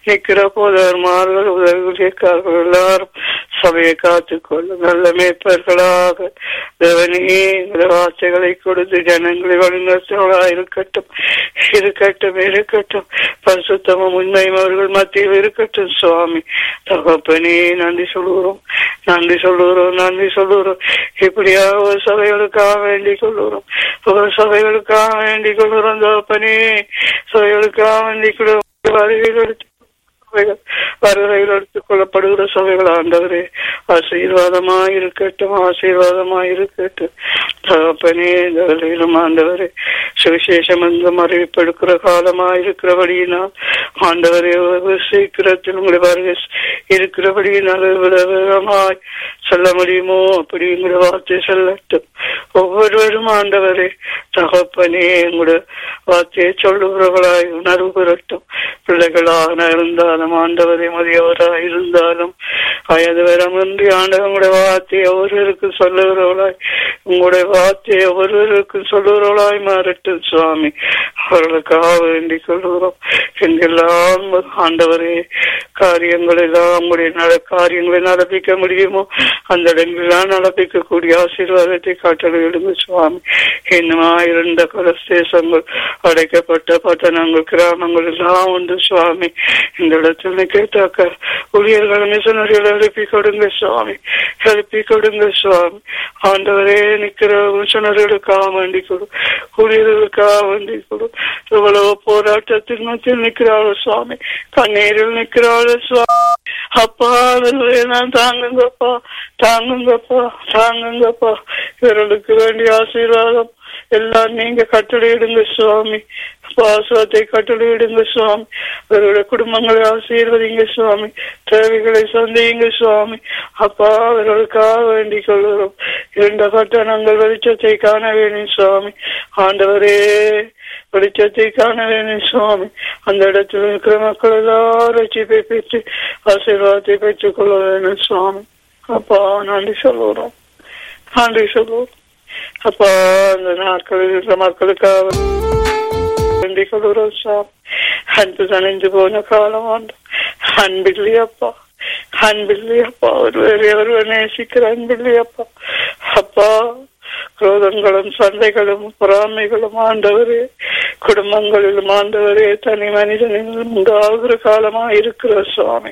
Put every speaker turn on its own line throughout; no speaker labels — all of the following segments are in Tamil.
நிக்கிற போதர்மார்கள் உதவிக்காரர்கள் எல்லாரும் சபையை காத்துக்கொள்ள நல்ல மேய்ப்பர்களாக தேவனே இந்த வார்த்தைகளை கொடுத்து ஜனங்களை வழிநடத்தவர்களாக இருக்கட்டும் இருக்கட்டும் இருக்கட்டும் பரிசுத்தமும் உண்மையும் அவர்கள் மத்தியில் இருக்கட்டும் சுவாமி தகப்பனே நன்றி சொல்லுகிறோம் நன்றி சொல்லுகிறோம் நன்றி சொல்லுகிறோம் இப்படியாக ஒரு சபைகளுக்காக வேண்டிக் கொள்ளுகிறோம் ஒரு சபைகளுக்காக வேண்டிக் கொள்ளுகிறோம் தகப்பனே சபைகளுக்காக வேண்டிக் கொள்ளுகிறோம் வருகைகள் எடுத்து சபைகள் வருகையில் எடுத்துக் கொள்ளப்படுகிற சபைகள் ஆண்டவரே ஆசீர்வாதமாய் இருக்கட்டும் ஆசீர்வாதமாய் இருக்கட்டும் தகப்பனே இந்த வேளையிலும் ஆண்டவரே சுவிசேஷம் எங்கும் அறிவிப்பெடுக்கிற காலமாய் இருக்கிறபடியினால் ஆண்டவரே ஒரு சீக்கிரத்தில் உங்களை வருகை இருக்கிறபடியினால் எவ்வளவு வேகமாய் சொல்ல முடியுமோ அப்படி உங்களுடைய வார்த்தை சொல்லட்டும் ஒவ்வொருவரும் ஆண்டவரே தகப்பனே உங்களுடைய வார்த்தையை சொல்லுகிறவர்களாய் உணர்வு பெறட்டும் பிள்ளைகளாக இருந்தாலும் ஆண்டவரே மதியவராக இருந்தாலும் வயது வரமின்றி ஆண்டவர் உங்களுடைய வார்த்தையை ஒருவருக்கும் சொல்லுகிறவர்களாய் உங்களுடைய வார்த்தையை ஒருவருக்கும் சொல்லுகிறவர்களாய் மாறட்டும் சுவாமி அவர்களுக்காக வேண்டிக் கொள்கிறோம் எங்கெல்லாம் ஆண்டவரே காரியங்கள் எல்லாம் உங்களுடைய நட காரியங்களை நடப்பிக்க முடியுமோ அந்த இடங்களெல்லாம் நடப்பிக்கக்கூடிய ஆசீர்வாதத்தை காட்டலுங்க சுவாமி இன்னுமா இருந்த கலசேசங்கள் அடைக்கப்பட்ட பட்டணங்கள் கிராமங்கள் எல்லாம் உண்டு சுவாமி இந்த இடத்துல கேட்டாக்க ஊழியர்கள் மிஷனரிகள் எழுப்பி கொடுங்க சுவாமி எழுப்பி கொடுங்க சுவாமி ஆண்டவரே நிக்கிற மிஷனர்களுக்காக வேண்டி கொடு ஊழியர்களுக்காக வேண்டி கொடு எவ்வளவு போராட்டத்தின் மத்தியில் நிற்கிறாள் சுவாமி கண்ணீரில் நிற்கிறாள் சுவாமி அப்பா நான் தாங்குங்கப்பா தாங்குங்கப்பா தாங்குங்கப்பா இவர்களுக்கு வேண்டிய ஆசீர்வாதம் எல்லாம் நீங்க கட்டளையிடுங்க சுவாமி பாசுவத்தை கட்டளையிடுங்க சுவாமி அவருடைய குடும்பங்களை ஆசீர்வதிங்க சுவாமி தேவைகளை சந்தியுங்க சுவாமி அப்பா அவர்களுக்காக வேண்டிக் கொள்கிறோம் இரண்ட பட்டணங்கள் வெளிச்சத்தை காண வேணும் சுவாமி ஆண்டவரே வெளிச்சத்தை காண வேணும் சுவாமி அந்த இடத்துல இருக்கிற மக்கள் எல்லாரும் ரட்சிப்பை பெற்று ஆசீர்வாதத்தை பெற்றுக் கொள்ள வேணும் சுவாமி அப்பா நன்றி சொல்லுறோம் நன்றி சொல்லுவோம் அப்பா அந்த நாட்களில் இருக்கிற மக்களுக்காக வேண்டிக் கொள்கிறோம் சாமி அன்பு தணிந்து போன காலம் ஆண்டு அன்பில்லையப்பா அன்பில்லையப்பா ஒருவர் ஒருவர் நேசிக்கிற அன்பில்லையப்பா அப்பா குரோதங்களும் சண்டைகளும் பொறாமைகளும் ஆண்டவரே குடும்பங்களிலும் ஆண்டவரே தனி மனிதனிலும் உண்டாகிற காலமா இருக்கிற சுவாமி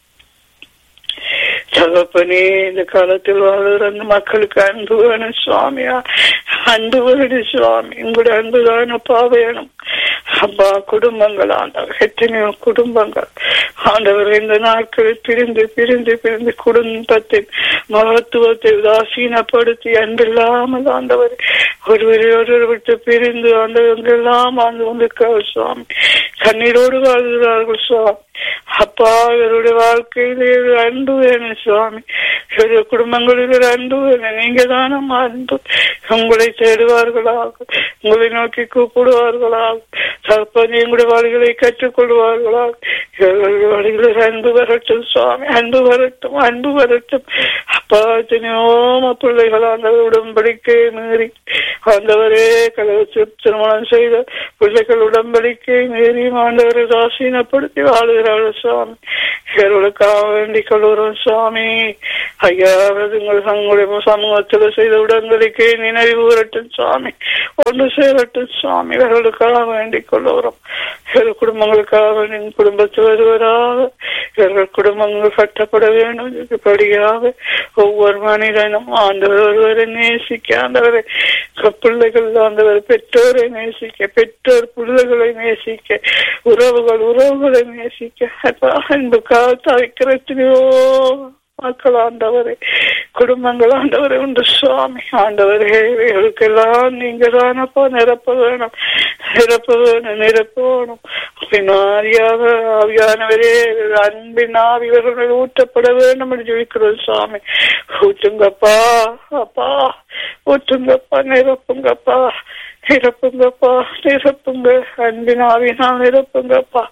தகப்பனே இந்த காலத்தில் வாழ்கிற அந்த மக்களுக்கு அன்பு வேணும் சுவாமியா அன்பு வேணும் சுவாமி உங்களுடைய அன்புதான் அப்பா வேணும் அப்பா குடும்பங்கள் ஆண்டவர் எத்தனையோ குடும்பங்கள் ஆண்டவர் இந்த நாட்களில் பிரிந்து பிரிந்து பிரிந்து குடும்பத்தின் மகத்துவத்தை உதாசீனப்படுத்தி அன்பில்லாமல் ஆண்டவர் ஒருவரை ஒருவர் விட்டு பிரிந்து ஆண்டவங்க எல்லாம் வாழ்ந்து கொண்டிருக்கிறார் சுவாமி கண்ணீரோடு வாழ்கிறார்கள் சுவாமி அப்பா இவருடைய வாழ்க்கையிலே ஒரு அன்பு வேணும் சுவாமி இவருடைய குடும்பங்களில் ஒரு அன்பு வேணும் நீங்க தான் நம்ம அன்பு உங்களை தேடுவார்களாக உங்களை நோக்கி கூப்பிடுவார்களாக தற்போது எங்களுடைய வழிகளை கற்றுக்கொள்வார்களாக இவர்களுடைய வழிகளில் அன்பு வரட்டும் சுவாமி அன்பு வரட்டும் அன்பு வரட்டும் அப்பா எத்தனையோ பிள்ளைகள் அந்த உடன்படிக்கை மீறி ஆண்டவரே கலவச்சு திருமணம் செய்த பிள்ளைகள் உடன்படிக்கை மீறி ஆண்டவரை ராசீனப்படுத்தி வாழுகிறார்கள் சுவாமி இவர்களுக்காக வேண்டிக் கொள்கிறோம் சுவாமி ஐயா உங்கள் தங்களுடைய சமூகத்தில் செய்த உடன்படிக்கை நினைவு கூறட்டும் சுவாமி ஒன்று சேரட்டும் சுவாமி இவர்களுக்காக வேண்டிக் கொள்கிறோம் இவர்கள் குடும்பங்களுக்காக வேண்டி குடும்பத்தில் வருவராக இவர்கள் குடும்பங்கள் கட்டப்பட வேண்டும் இப்படியாக ஒவ்வொரு மனிதனும் ஆண்டவர் ஒருவரை நேசிக்க ஆண்டவரை பிள்ளைகள் ஆண்டவர் பெற்றோரை நேசிக்க பெற்றோர் பிள்ளைகளை நேசிக்க உறவுகள் உறவுகளை நேசிக்க அன்புக்காக தவிக்கிறத்தினையோ மக்கள் ஆண்டவரே குடும்பங்கள் ஆண்டவரே உண்டு சுவாமி ஆண்டவரே இவைகளுக்கெல்லாம் நீங்க தானப்பா நிரப்ப வேணும் நிரப்ப வேணும் நிரப்ப வேணும் பின்னாரியாக ஆவியானவரே அன்பின் ஆவி இவர்கள் ஊற்றப்பட வேண்டும் என்று ஜெயிக்கிறோம் சுவாமி ஊற்றுங்கப்பா அப்பா ஊற்றுங்கப்பா நிரப்புங்கப்பா நிரப்புங்கப்பா நிரப்புங்க அன்பின் ஆவினால் நிரப்புங்கப்பா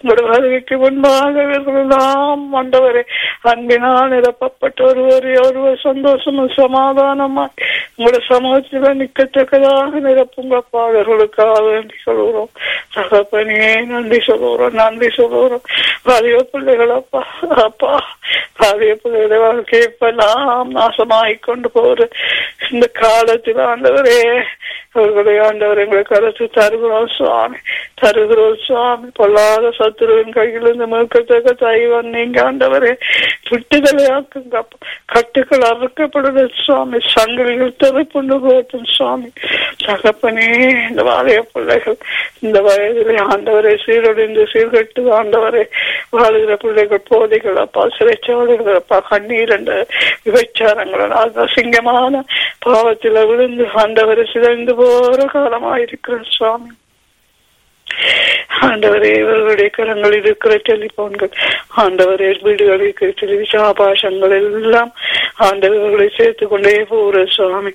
உங்களுடைய வருகைக்கு முன்பாக இவர்களெல்லாம் ஆண்டவரே அன்பினால் நிரப்பப்பட்ட ஒருவரை ஒருவர் சந்தோஷமும் சமாதானமாய் உங்களுடைய சமூகத்தில் நிற்கத்தக்கதாக நிரப்புங்கப்பா அவர்களுக்காக வேண்டி சொல்கிறோம் தகப்பனே நன்றி சொல்கிறோம் நன்றி சொல்கிறோம் பாதிய பிள்ளைகள் அப்பா அப்பா பாதிய பிள்ளைகளை வாழ்க்கை இப்பெல்லாம் நாசமாய் கொண்டு போற இந்த காலத்தில் ஆண்டவரே அவர்களை ஆண்டவர் எங்களுக்கு அரசு தருகிறோம் சுவாமி தருகிறோம் சுவாமி பொல்லாத சத்துருவின் கையிலிருந்து மீட்கத்தக்க தெய்வம் நீங்க ஆண்டவரே விட்டுதலை ஆக்குங்க கட்டுகள் அறுக்கப்படுது சுவாமி சங்கிலிகள் தெருப்புண்டு போட்டும் சுவாமி தகப்பனே இந்த வாழைய பிள்ளைகள் இந்த வயதிலே ஆண்டவரை சீரழிந்து சீர்கட்டு ஆண்டவரை வாழுகிற பிள்ளைகள் போதைகள் அப்பா சிறைச்சாலைகள் அப்பா கண்ணீர் என்ற விபச்சாரங்கள் அசிங்கமான பாவத்தில் விழுந்து ஆண்டவரை சிதைந்து போற காலமாயிருக்கிற சுவாமி ஆண்டவரே இவர்களுடைய கரங்களில் இருக்கிற டெலிபோன்கள் ஆண்டவரே வீடுகளில் இருக்கிற டெலிவிஷன் ஆபாசங்கள் எல்லாம் ஆண்டவர்களை சேர்த்து கொண்டே போற சுவாமி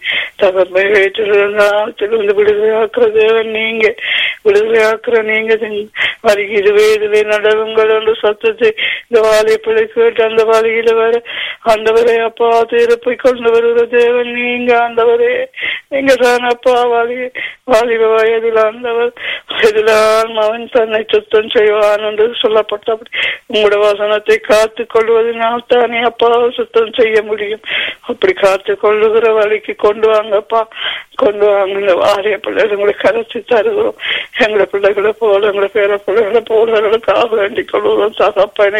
தகவல் விடுதலையாக்குற தேவன் நீங்க விடுதலையாக்குற நீங்க வருகிற வேதிலே நடவுங்கள் என்று சத்தத்தை இந்த வாழை பிள்ளை கேட்டு அந்த வழியில வர ஆண்டவரே அப்பா திருப்பி கொண்டு வருகிற தேவன் நீங்க ஆண்டவரே நீங்க தான் அப்பா வாலி வாலிப வயதில் ஆண்டவர் வயதிலான் அவன் தன்னை சுத்தம் செய்வான் என்று சொல்லப்பட்டபடி உங்களோட வசனத்தை காத்து கொள்வதனால் தானே அப்பாவை சுத்தம் செய்ய முடியும் அப்படி காத்து கொள்ளுகிற வழிக்கு கொண்டு வாங்கப்பா கொண்டு வாங்க இந்த வாரிய பிள்ளைகள் உங்களை கரைச்சி தருகிறோம் எங்களை பிள்ளைகளை போல எங்களை பேர பிள்ளைகளை போலர்களுக்காக வேண்டிக் கொள்வோம் தகப்பனே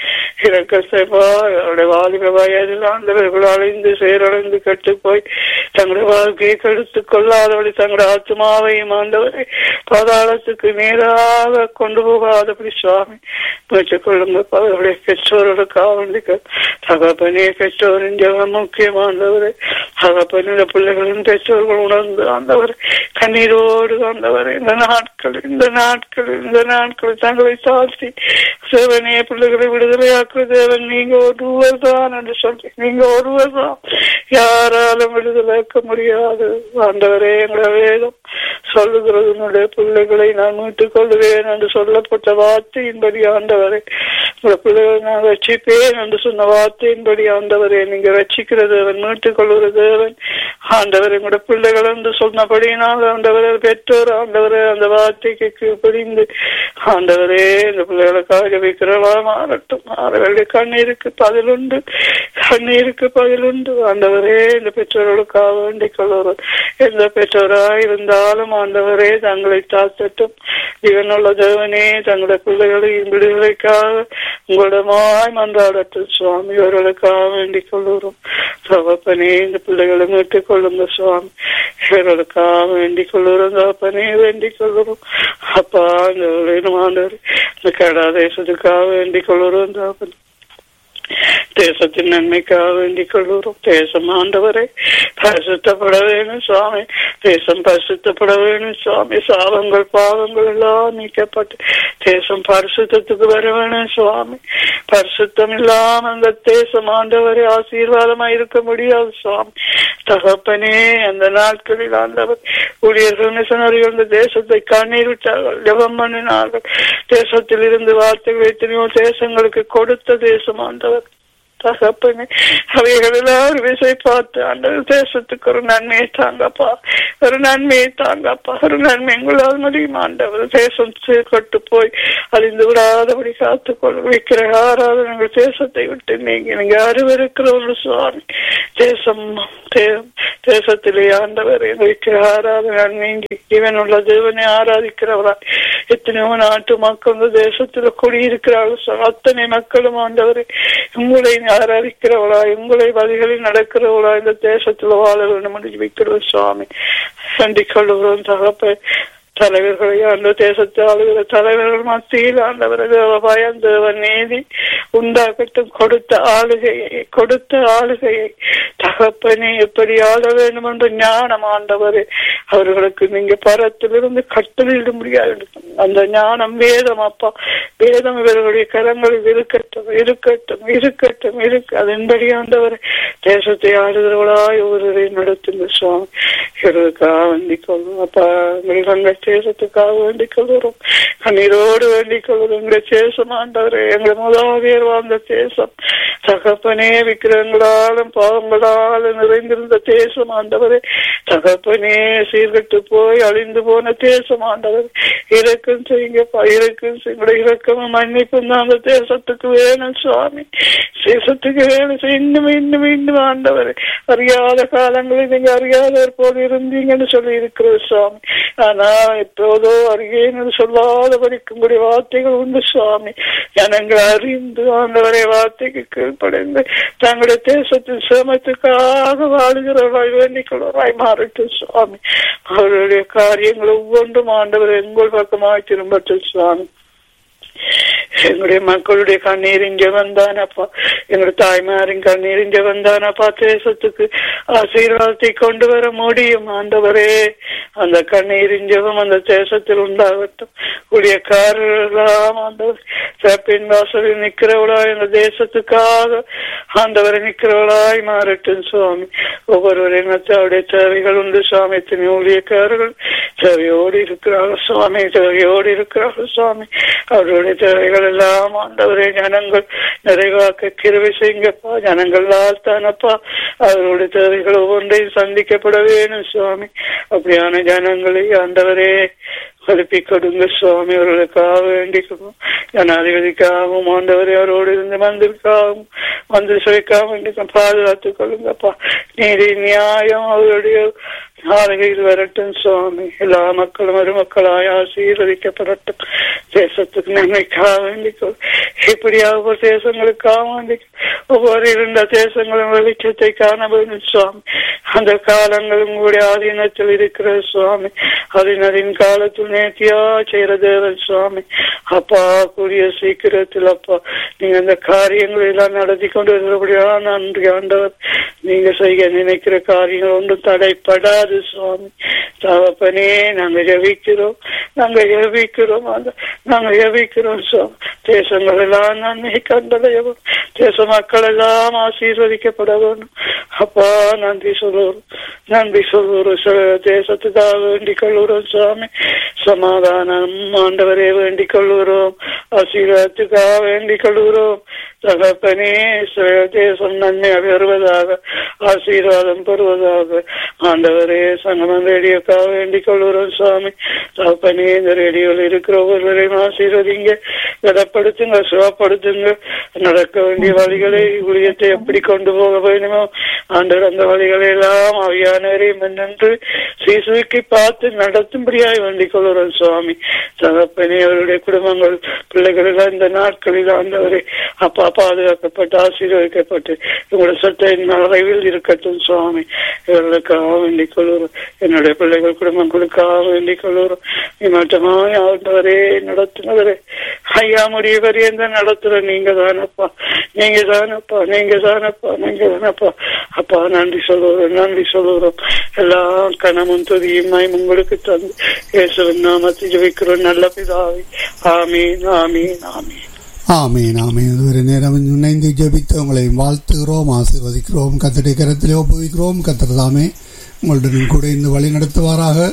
இறக்க செய்வா அவருடைய வாலிப வயதில் ஆண்டவர்கள் அழிந்து சீரழிந்து கெட்டு போய் தங்களுடைய வாழ்க்கையை கெடுத்து கொள்ளாதபடி தங்களுடைய ஆத்மாவையும் ஆண்டவரை பாதாளத்துக்கு நேராக கொண்டு போகாதபடி சுவாமி முயற்சி கொள்ளுங்க அவருடைய பெற்றோர்களுக்காக வேண்டிக்க தகப்பனே பெற்றோரின் ஜெபம் முக்கியமானவரை தகப்பனிட பிள்ளைகளின் பெற்றோர்கள் உணர்ந்து ஆண்டவர் கண்ணீரோடு ஆண்டவர் இந்த நாட்கள் இந்த நாட்கள் இந்த நாட்கள் தங்களை தாழ்த்தி சிவனே பிள்ளைகளை விடுதலையாக்குற தேவன் நீங்க ஒருவர் தான் என்று சொல்லி நீங்க ஒருவர் தான் யாராலும் விடுதலையாக்க முடியாது ஆண்டவரே எங்களை வேதம் சொல்லுகிறது உன்னுடைய பிள்ளைகளை நான் மீட்டுக் கொள்வேன் என்று சொல்லப்பட்ட வார்த்தையின்படி ஆண்டவரே உங்களுடைய பிள்ளைகளை நான் ரட்சிப்பேன் என்று சொன்ன வார்த்தையின்படி ஆண்டவரே நீங்க ரட்சிக்கிற தேவன் மீட்டுக் கொள்கிற தேவன் ஆண்டவர் எங்களுடைய பிள்ளைகள் என்று சொன்னபடியினால் ஆண்டவரே பெற்றோர் ஆண்டவரே அந்த வார்த்தைக்கு கீழ்ப்படிந்து ஆண்டவரே இந்த பிள்ளைகளுக்காக வைக்கிறவா மாறட்டும் அவர்களுடைய கண்ணீருக்கு பதிலுண்டு கண்ணீருக்கு பதிலுண்டு ஆண்டவரே இந்த பெற்றோர்களுக்காக வேண்டிக் கொள்வோம் எந்த பெற்றோராய் இருந்தாலும் ஆண்டவரே தங்களை தாத்தட்டும் இவனுள்ள தேவனே தங்களுடைய பிள்ளைகளின் விடுதலைக்காக உங்களிடமாய் மன்றாடட்டும் சுவாமி இவர்களுக்காக வேண்டிக் கொள்ளுறோம் தகப்பனே இந்த பிள்ளைகளை மீட்டுக் கொள்ளுங்க சுவாமி இவர்களுக்காக வேண்டிக் கொள்ளுறோம் தகப்பனே வேண்டிக் கொள்ளுறோம் அப்பா இந்த ஆண்டவர் இந்த கடா தேசத்துக்காக வேண்டிக் கொள்ளுறோம் தகப்பனே தேசத்தின் நன்மைக்காக வேண்டிக் கொள்கிறோம் தேசம் ஆண்டவரை பரிசுத்தப்பட வேணும் சுவாமி தேசம் பரிசுத்தப்பட வேணும் சுவாமி சாபங்கள் பாவங்கள் எல்லாம் நீக்கப்பட்டு தேசம் பரிசுத்தத்துக்கு வர வேணும் சுவாமி பரிசுத்தம் இல்லாம அந்த தேசம் ஆண்டவரை ஆசீர்வாதமா இருக்க முடியாது சுவாமி தகப்பனே அந்த நாட்களில் ஆண்டவர் ஊழியர்கள் மிஷனரிகள் இந்த தேசத்தை கண்ணீர் விட்டார்கள் ஜபம் பண்ணினார்கள் தேசத்தில் இருந்து வார்த்தைகள் எத்தனையோ தேசங்களுக்கு கொடுத்த தேசம் ஆண்டவர் தகப்பனே அவைகள் எல்லாரும் விசை பார்த்து அந்த தேசத்துக்கு ஒரு நன்மையை தாங்கப்பா ஒரு நன்மையை தாங்கப்பா ஒரு நன்மை உங்களால் முடியும் ஆண்டவர் தேசம் சீர்கட்டு போய் அழிந்து விடாதபடி காத்துக்கொள்ள வைக்கிற ஆராதனைகள் தேசத்தை விட்டு நீங்க நீங்க அறிவிருக்கிற ஒரு சுவாமி தேசம் தேசத்திலே ஆண்டவர் வைக்கிற ஆராதனை நீங்கி இவனுள்ள தேவனை ஆராதிக்கிறவரா எத்தனையோ நாட்டு மக்கள் இந்த தேசத்துல குடியிருக்கிறார்கள் அத்தனை மக்களும் ஆண்டவரை உங்களை ஆராதிக்கிறவளா உங்களை வழிகளில் நடக்கிறவளா இந்த தேசத்துல வாழ வேண்டும் என்று வைக்கிறது சுவாமி சண்டிக் கொள்ளுகிறோம் தகப்ப தலைவர்களை அந்த தேசத்தை ஆளுகிற தலைவர்கள் மத்தியில் ஆண்டவர் பயம் தேவன் நீதி உண்டாக்கட்டும் கொடுத்த ஆளுகையை கொடுத்த ஆளுகையை தகப்பனே எப்படி ஆள வேண்டும் என்ற ஞானம் ஆண்டவரே அவர்களுக்கு நீங்க பரத்திலிருந்து கட்டளையிட முடியாது அந்த ஞானம் வேதம் அப்பா வேதம் இவர்களுடைய கரங்களில் இருக்கட்டும் இருக்கட்டும் இருக்கட்டும் இருக்கு அதன்படி ஆண்டவர் தேசத்தை ஆளுகிறவளாய் ஒருவரை நடத்துங்க சுவாமி இவர்களுக்காக வந்திக் கொள்ளும் அப்பா எங்கள் தங்கச்சி தேசத்துக்காக வேண்டிக் கொள்கிறோம் கண்ணீரோடு வேண்டிக் கொள்கிறோம் எங்களுடைய தேசம் ஆண்டவரே எங்கள் முதலாவியர் வாழ்ந்த தேசம் தகப்பனே விக்கிரங்களாலும் பாவங்களாலும் நிறைந்திருந்த தேசம் ஆண்டவரே தகப்பனே சீர்கட்டு போய் அழிந்து போன தேசம் ஆண்டவர் இறக்கம் செய்யுங்கப்பா இறக்கம் செய்யுங்க இறக்கமும் மன்னிப்பும் தான் அந்த தேசத்துக்கு வேணும் சுவாமி தேசத்துக்கு வேணும் இன்னும் இன்னும் இன்னும் ஆண்டவர் அறியாத காலங்களில் நீங்க அறியாதவர் போல் இருந்தீங்கன்னு சொல்லி இருக்கிறது சுவாமி ஆனா எப்போதோ அறியேன்னு சொல்லாதபடிக்கு உங்களுடைய வார்த்தைகள் உண்டு சுவாமி ஜனங்கள் அறிந்து ஆண்டவரை வார்த்தைக்கு கீழ்ப்படைந்து தங்களுடைய தேசத்தின் சிரமத்துக்காக வாழுகிறவர்களாய் வேண்டிக் கொள்வராய் மாறட்டும் சுவாமி அவர்களுடைய காரியங்கள் ஒவ்வொன்றும் ஆண்டவர் எங்கள் பக்கமாய் திரும்பட்டும் சுவாமி எங்களுடைய மக்களுடைய கண்ணீரின் ஜெவந்தானப்பா எங்களுடைய தாய்மாரின் கண்ணீரின் ஜெவந்தானப்பா தேசத்துக்கு ஆசீர்வாதத்தை கொண்டு வர முடியும் ஆண்டவரே அந்த கண்ணீரின் ஜெபம் அந்த தேசத்தில் உண்டாகட்டும் ஊழியக்காரர்களாம் ஆண்டவர் சிறப்பின் வாசலில் நிற்கிறவளாய் அந்த தேசத்துக்காக ஆண்டவரை நிற்கிறவளாய் மாறட்டும் சுவாமி ஒவ்வொருவரின் அவருடைய தேவைகள் உண்டு சுவாமி எத்தனை ஊழியக்காரர்கள் தேவையோடு இருக்கிறார்கள் சுவாமி தேவையோடு இருக்கிறார்கள் சுவாமி அவருடைய தேவைகள் எல்லாம் ஆண்டவரே ஜனங்கள் நிறைவாக்க கிருவை செய்யுங்கப்பா ஜனங்களால் தானப்பா அவருடைய தேவைகள் ஒவ்வொன்றையும் சந்திக்கப்பட வேணும் சுவாமி அப்படியான ஜனங்களை ஆண்டவரே எழுப்பி கொடுங்க சுவாமி அவர்களுக்காக வேண்டிக்கணும் ஜனாதிபதிக்காகவும் ஆண்டவரே அவரோடு இருந்து மந்திரிக்காகவும் மந்திரி சபைக்காக வேண்டிக்கும் பாதுகாத்துக் கொள்ளுங்கப்பா நீதி நியாயம் அவருடைய நாளையில் வரட்டும் சுவாமி எல்லா மக்களும் மருமக்களாய் ஆசீர்வதிக்கப்படட்டும் தேசத்துக்கு நன்மைக்காக வேண்டிக்கொள் இப்படியாக ஒரு தேசங்களுக்காக வேண்டிக்கொள் ஒவ்வொரு இருந்த தேசங்களும் வெளிச்சத்தை காண வேண்டும் சுவாமி அந்த காலங்கள் உங்களுடைய ஆதீனத்தில் இருக்கிற சுவாமி அதனரின் காலத்தில் நேர்த்தியா செய்கிற தேவன் சுவாமி அப்பா கூடிய சீக்கிரத்தில் அப்பா நீங்க அந்த காரியங்களை எல்லாம் நடத்தி கொண்டு வருகிறபடியா நன்றி ஆண்டவர் நீங்க செய்ய நினைக்கிற காரியங்கள் ஒன்றும் தடைப்படாது சுவாமி தகப்பனே நாங்க ஜபிக்கிறோம் நாங்க ஜபிக்கிறோம் அந்த நாங்க ஜபிக்கிறோம் சுவாமி தேசங்கள் எல்லாம் நன்மை கண்டடையவும் தேச மக்கள் எல்லாம் ஆசீர்வதிக்கப்பட வேண்டும் அப்பா நன்றி சொல்லுவோம் நன்றி சொல்லுவோம் தேசத்துக்காக வேண்டிக் கொள்ளுறோம் சுவாமி சமாதானம் ஆண்டவரே வேண்டிக் கொள்ளுகிறோம் ஆசீர்வாதத்துக்காக வேண்டிக் கொள்ளுகிறோம் தகப்பனே தேசம் நன்மை பெறுவதாக ஆசீர்வாதம் பெறுவதாக ஆண்டவரே சங்கமம் ரேடியோக்காக வேண்டிக் கொள்ளுகிறோம் சுவாமி தகப்பனே இந்த ரேடியோவில் இருக்கிற ஒவ்வொருவரையும் ஆசீர்வதிங்க திடப்படுத்துங்க சுகப்படுத்துங்க நடக்க வேண்டிய வழிகளை ஊழியத்தை எப்படி கொண்டு போக வேணுமோ ஆண்டவர் அந்த வழிகளை எல்லாம் அவையானவரையும் நின்று சீசுக்கு பார்த்து நடத்தும்படியாய் வேண்டிக் கொள்கிறோம் சுவாமி தகப்பனே அவருடைய குடும்பங்கள் பிள்ளைகள் எல்லாம் இந்த நாட்களில் ஆண்டவரை அப்பா பாதுகாக்கப்பட்டு ஆசீர்வதிக்கப்பட்டு உங்களோட சட்டையின் நிறைவில் இருக்கட்டும் சுவாமி இவர்களுக்காக வேண்டிக் கொள்கிறோம் என்னுடைய பிள்ளைகள் குடும்பங்களுக்காக வேண்டிக் கொள்கிறோம் நீ மட்டுமாய் ஆண்டவரே நடத்துனவரே ஐயா முடிய வரையும் நடத்துற நீங்க தானப்பா நீங்க தானப்பா நீங்க தானப்பா நீங்க தானப்பா அப்பா நன்றி சொல்லுறோம் நன்றி சொல்லுறோம் எல்லா கணமும் துதியுமாய் உங்களுக்கு தந்து இயேசுவின் நாமத்தை ஜெபிக்கிறோம் நல்ல பிதாவை ஆமீன் ஆமீன் ஆமீன்
ஆமீன் ஆமீன் இதுவரை நேரம் இணைந்து ஜெபித்து உங்களை வாழ்த்துகிறோம் ஆசீர்வதிக்கிறோம் கத்தடை கரத்திலே ஒப்புவிக்கிறோம் கத்தர் தாமே உங்களுடன் கூட இந்த வழி நடத்துவாராக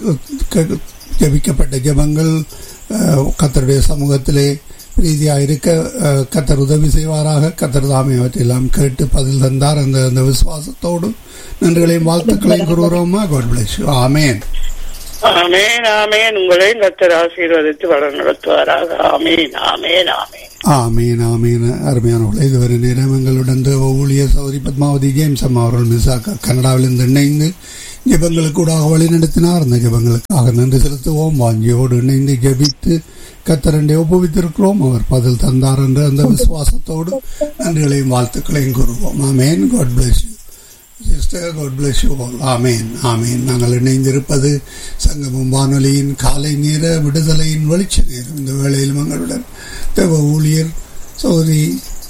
ஜபிக்கப்பட்ட ஜபங்கள் கத்தருடைய சமூகத்திலே ரீதியாக இருக்க கத்தர் உதவி செய்வாராக கத்தர் தாமே அவற்றையெல்லாம் கேட்டு பதில் தந்தார் அந்த அந்த விசுவாசத்தோடு நன்றிகளையும் வாழ்த்துக்களையும் கூறுகிறோமா காட் பிளஸ் ஆமேன்
ஆமேன் ஆமேன் உங்களை கத்தர் ஆசீர்வதித்து வள நடத்துவாராக ஆமேன் ஆமேன் ஆமேன்
ஆமீன் ஆமீன் அருமையானவர்கள் இதுவரை நேரம் எங்களுடன் தேவ ஊழியர் சௌரி பத்மாவதி ஜேம்ஸ் அம்மா அவர்கள் மிசாக்கா கனடாவிலிருந்து இணைந்து ஜெபங்களுக்கூடாக வழி நடத்தினார் அந்த ஜெபங்களுக்காக நன்றி செலுத்துவோம் வாஞ்சியோடு இணைந்து ஜெபித்து கத்தரண்டை ஒப்புவித்திருக்கிறோம் அவர் பதில் தந்தார் என்ற அந்த விசுவாசத்தோடு நன்றிகளையும் வாழ்த்துக்களையும் கூறுவோம் amen God bless you sister God bless you all amen amen நாங்கள் இணைந்திருப்பது சங்கமம் வானொலியின் காலை நேர விடுதலையின் வெளிச்ச நேரம் இந்த வேளையில் எங்களுடன் தேவ ஊழியர் சௌரி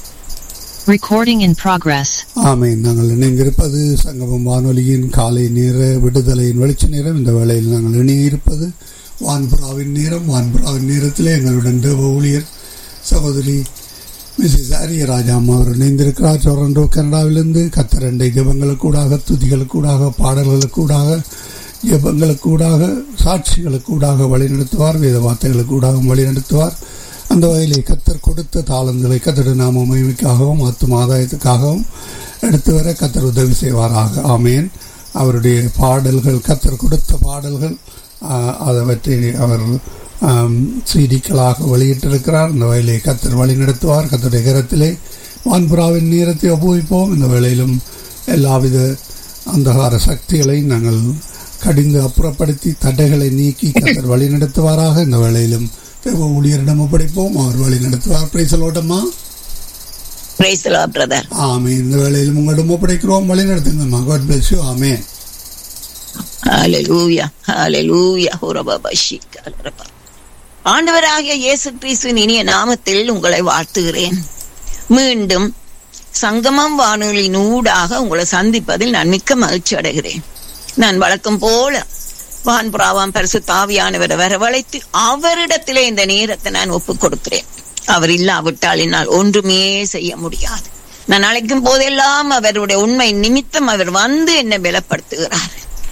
Recording in progress.
ஆமேன் நாங்கள் இணைந்திருப்பது சங்கமம் வானொலியின் காலை நேர விடுதலையின் வெளிச்ச நேரம் இந்த வேளையில் நாங்கள் இணையிருப்பது வான்புறாவின் நேரம் வான்புறாவின் நேரத்திலே எங்களுடன் தேவ ஊழியர் சகோதரி மிஸ்ஸஸ் ஆரியராஜா அம்மா அவர் இணைந்திருக்கிறார் டொரண்டோ கனடாவிலிருந்து கத்தரண்டை ஜபங்களுக்கூடாக துதிகளுக்கூடாக பாடல்களுக்கூடாக ஜெபங்களுக்கூடாக சாட்சிகளுக்கூடாக வழிநடத்துவார் வேத வார்த்தைகளுக்கூடாக வழிநடத்துவார் அந்த வகையிலே கத்தர் கொடுத்த தாளங்களை கத்தட நாம மகிமைக்காகவும் ஆத்தும ஆதாயத்துக்காகவும் எடுத்து வர கத்தர் உதவி செய்வாராக ஆமேன் அவருடைய பாடல்கள் கத்தர் கொடுத்த பாடல்கள் ஆஹ், அதவற்றை அவர் சீடிக்களாக வெளியிட்டிருக்கிறார் இந்த வகையிலே கத்தர் வழி நடத்துவார் கத்தருடைய கரத்திலே வான்புறாவின் நேரத்தை ஒப்புவிப்போம் இந்த வேளையிலும் எல்லாவித அந்தகார சக்திகளை நாங்கள் கடிந்து அப்புறப்படுத்தி தடைகளை நீக்கி கத்தர் வழி நடத்துவாராக இந்த வேளையிலும் தேவ ஊழியரிடம் ஒப்படைப்போம் அவர் வழி நடத்துவார் பிரைசலோட்டம்மா
Praise the Lord, brother.
ஆமே இந்த வேளையிலும் உங்களிடம் ஒப்படைக்கிறோம் வழி நடத்துங்கம்மா God bless you amen
Hallelujah. Hallelujah. ஹுரபபஷிக் அலரபா. ஆண்டவராகிய இயேசு கிறிஸ்துவின் இனிய நாமத்தில் உங்களை வாழ்த்துகிறேன் மீண்டும் சங்கமம் வானொலியின் ஊடாக உங்களை சந்திப்பதில் நான் மிக்க மகிழ்ச்சி அடைகிறேன் நான் வழக்கம் போல வான்புறாவாம் பரிசு தாவியானவரை வரவழைத்து அவரிடத்திலே இந்த நேரத்தை நான் ஒப்புக் கொடுக்கிறேன் அவர் இல்லாவிட்டால் என்னால் ஒன்றுமே செய்ய முடியாது நான் அழைக்கும் போதெல்லாம் அவருடைய உண்மை நிமித்தம் அவர் வந்து என்னை பலப்படுத்துகிறார்